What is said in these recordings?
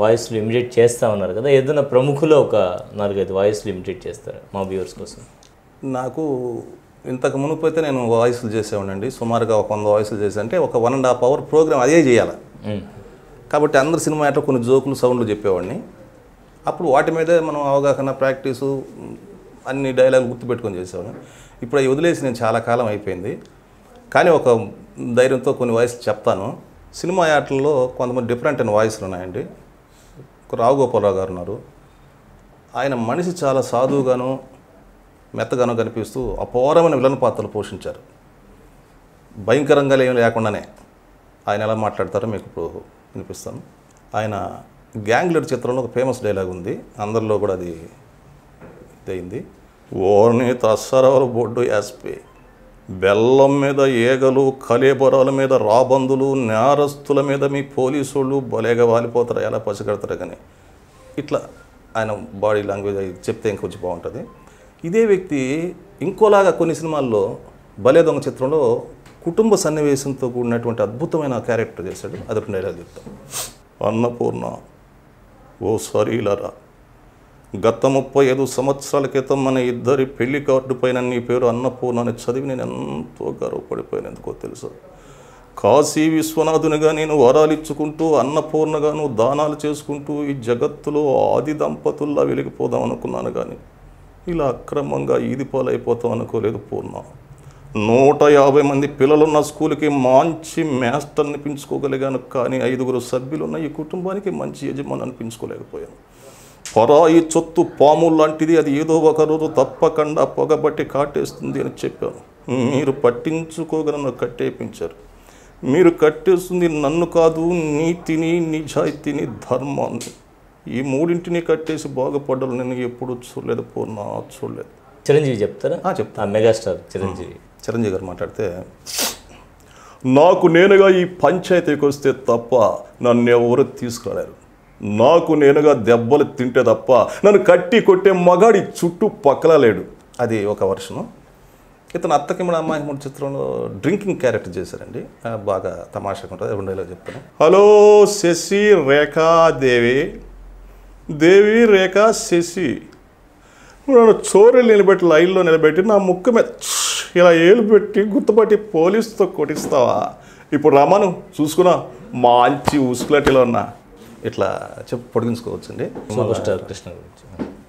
వాయిస్లు immediate చేస్తా ఉన్నారు కదా ఏదైనా ప్రముఖులు ఒక నాలుగైదు వాయిస్లు ఇమిడియేట్ చేస్తారు మా వ్యూవర్స్ కోసం నాకు ఇంతకు మునుపు అయితే నేను వాయిస్లు చేసేవాడినండి సుమారుగా ఒక వంద వాయిస్లు చేసి అంటే ఒక one and half hour program అదే చేయాలి మ్మ్. కాబట్టి అందరు సినిమా అట్లా కొన్ని జోకులు సౌండ్లు చెప్పేవాడిని అప్పుడు వాటి మీదే మనం అవగాహన ప్రాక్టీసు మ్, అన్ని డైలాగ్ గుర్తుపెట్టుకొని చేసేవాడిని ఇప్పుడు అవి వదిలేసి నేను చాలా కాలం అయిపోయింది కానీ ఒక ధైర్యంతో కొన్ని వాయిస్లు చెప్తాను సినిమా యాట్లలో కొంతమంది డిఫరెంట్ అయిన వాయిస్లు ఉన్నాయండి ఒక రావు గోపాలరావు గారు ఉన్నారు ఆయన మనిషి చాలా సాధువుగాను మెత్తగాను కనిపిస్తూ అపూర్వమైన విలన్ పాత్రలు పోషించారు భయంకరంగా ఏం లేకుండానే ఆయన ఎలా మాట్లాడతారో మీకు ఇప్పుడు వినిపిస్తాను ఆయన గ్యాంగ్ లీడర్ చిత్రంలో ఒక ఫేమస్ డైలాగ్ ఉంది అందరిలో కూడా అది ఇదయింది ఓర్ని తస్సరవల బొడ్డు యాస్పే బెల్లం మీద ఏగలు కలేబొరాల మీద రాబందులు నేరస్తుల మీద మీ పోలీసులు భలేగా వాలిపోతారు ఎలా పసిగడతారు కానీ ఇట్లా ఆయన బాడీ లాంగ్వేజ్ అది చెప్తే ఇంకొంచెం బాగుంటుంది ఇదే వ్యక్తి ఇంకోలాగా కొన్ని సినిమాల్లో భలే దొంగ చిత్రంలో కుటుంబ సన్నివేశంతో కూడినటువంటి అద్భుతమైన క్యారెక్టర్ చేశాడు అది ఒక డైలాగ్ చెప్తాం అన్నపూర్ణ ఓ సరీలరా గత ముప్పై ఐదు సంవత్సరాల క్రితం మన ఇద్దరి పెళ్లి కార్డు పైన నీ పేరు అన్నపూర్ణ అని చదివి నేను ఎంతో గర్వపడిపోయాను ఎందుకో తెలుసా కాశీ విశ్వనాథునిగా నేను వరాలు ఇచ్చుకుంటూ అన్నపూర్ణగాను దానాలు చేసుకుంటూ ఈ జగత్తులో ఆది దంపతుల్లా వెలిగిపోదాం అనుకున్నాను కానీ ఇలా అక్రమంగా ఈది పాలైపోతాం అనుకోలేదు పూర్ణ నూట యాభై మంది పిల్లలున్న స్కూల్కి మంచి మాస్టర్ అనిపించుకోగలిగాను కానీ ఐదుగురు సభ్యులున్న ఈ కుటుంబానికి మంచి యజమాని అనిపించుకోలేకపోయాను పరాయి చొత్తు పాము లాంటిది అది ఏదో ఒక రోజు తప్పకుండా పొగబట్టి కాటేస్తుంది అని చెప్పాను మీరు పట్టించుకోగల నన్ను కట్టేపించారు మీరు కట్టేస్తుంది నన్ను కాదు నీతిని నిజాయితీని ధర్మాన్ని ఈ మూడింటిని కట్టేసి బాగుపడ్డాను నేను ఎప్పుడు చూడలేదు పూర్ణ చూడలేదు చిరంజీవి చెప్తారా ఆ, చెప్తా ఆ మెగాస్టార్ చిరంజీవి చిరంజీవి గారు మాట్లాడితే నాకు నేనుగా ఈ పంచాయతీకి వస్తే తప్ప నన్ను ఎవరు తీసుకురాలేరు నాకు నేనుగా దెబ్బలు తింటే తప్ప నన్ను కట్టి కొట్టే మగాడి చుట్టూ పక్కల లేడు అది ఒక వర్షను ఇతను అత్తకి మన అమ్మాయి మూడు చిత్రంలో డ్రింకింగ్ క్యారెక్టర్ చేశారండి ఆ, బాగా తమాషాగా ఉంటుంది రెండేలో చెప్తాను హలో శశి రేఖా దేవి దేవి రేఖా శశి నన్ను చోరీలు నిలబెట్టి లైన్లో నిలబెట్టి నా ముక్కు మీద ఛ్ ఇలా ఏలు పెట్టి గుర్తుపట్టి పోలీసుతో కొట్టిస్తావా ఇప్పుడు రమ్మను చూసుకున్నా మంచి ఉసుకులటిలో ఉన్నా ఇట్లా చెప్పి పొడిగించుకోవచ్చండి సూపర్ స్టార్ కృష్ణ గురించి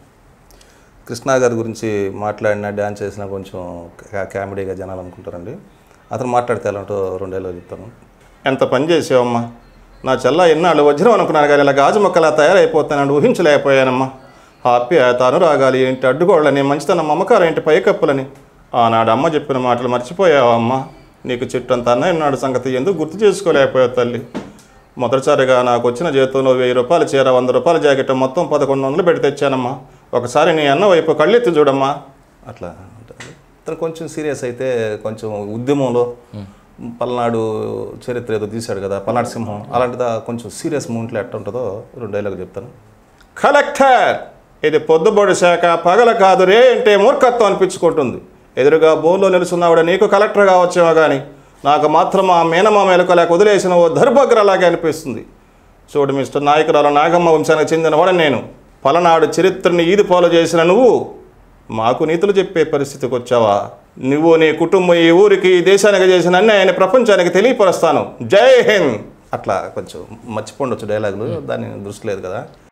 కృష్ణ గారి గురించి మాట్లాడినా డ్యాన్స్ చేసినా కొంచెం కా- కామెడీగా జనాలు అనుకుంటారండి అతను మాట్లాడితే ఎలా ఉంటో రెండేళ్ళు చెప్తాను ఎంత పని చేసావమ్మా నా చెల్ల ఎన్నాళ్ళు వజ్రం అనుకున్నాను కానీ ఇలా గాజు మొక్కలా తయారైపోతానని ఊహించలేకపోయానమ్మా హ్యాపీ తాను రాగాలి ఏంటి అడ్డుకోవాలని మంచితనం మమకారం ఏంటి పైకప్పులని ఆనాడు అమ్మ చెప్పిన మాటలు మర్చిపోయావా అమ్మ నీకు చెట్టంత అన్నయ్య నాడు సంగతి ఎందుకు గుర్తు చేసుకోలేకపోయావు తల్లి మొదటిసారిగా నాకు వచ్చిన జీతంలో వెయ్యి రూపాయలు చీర వంద రూపాయల జాకెట్ మొత్తం పదకొండు వందలు పెట్టి తెచ్చానమ్మా ఒకసారి నీ అన్న వైపు కళ్ళెత్తి చూడమ్మా అట్లా ఉంటుంది తను కొంచెం సీరియస్ అయితే కొంచెం ఉద్యమంలో పల్నాడు చరిత్ర ఏదో తీశాడు కదా పల్నాడు సింహం అలాంటిదా కొంచెం సీరియస్ మూమెంట్లో ఎట్లా ఉంటుందో రెండు డైలాగ్ చెప్తాను కలెక్టర్ ఇది పొద్దుబడి శాఖ పగల కాదు రే అంటే మూర్ఖత్వం అనిపించుకుంటుంది ఎదురుగా బోర్లో నిలుచున్నావిడ నీకు కలెక్టర్ కావచ్చేమో కానీ నాకు మాత్రం ఆ మేనమామ ఎలుకలేక వదిలేసిన ఓ దర్భగ్రలాగే అనిపిస్తుంది చూడు మిస్టర్ నాయకురాలు నాగమ్మ వంశానికి చెందినవాడు నేను పలనాడు చరిత్రని ఈది పాలు చేసిన నువ్వు మాకు నీతులు చెప్పే పరిస్థితికి వచ్చావా నువ్వు నీ కుటుంబం ఈ ఊరికి ఈ దేశానికి చేసిన అన్యాయాన్ని ప్రపంచానికి తెలియపరుస్తాను జై హింద్ అట్లా కొంచెం మర్చిపోండొచ్చు డైలాగులు దాన్ని దృష్టి లేదు కదా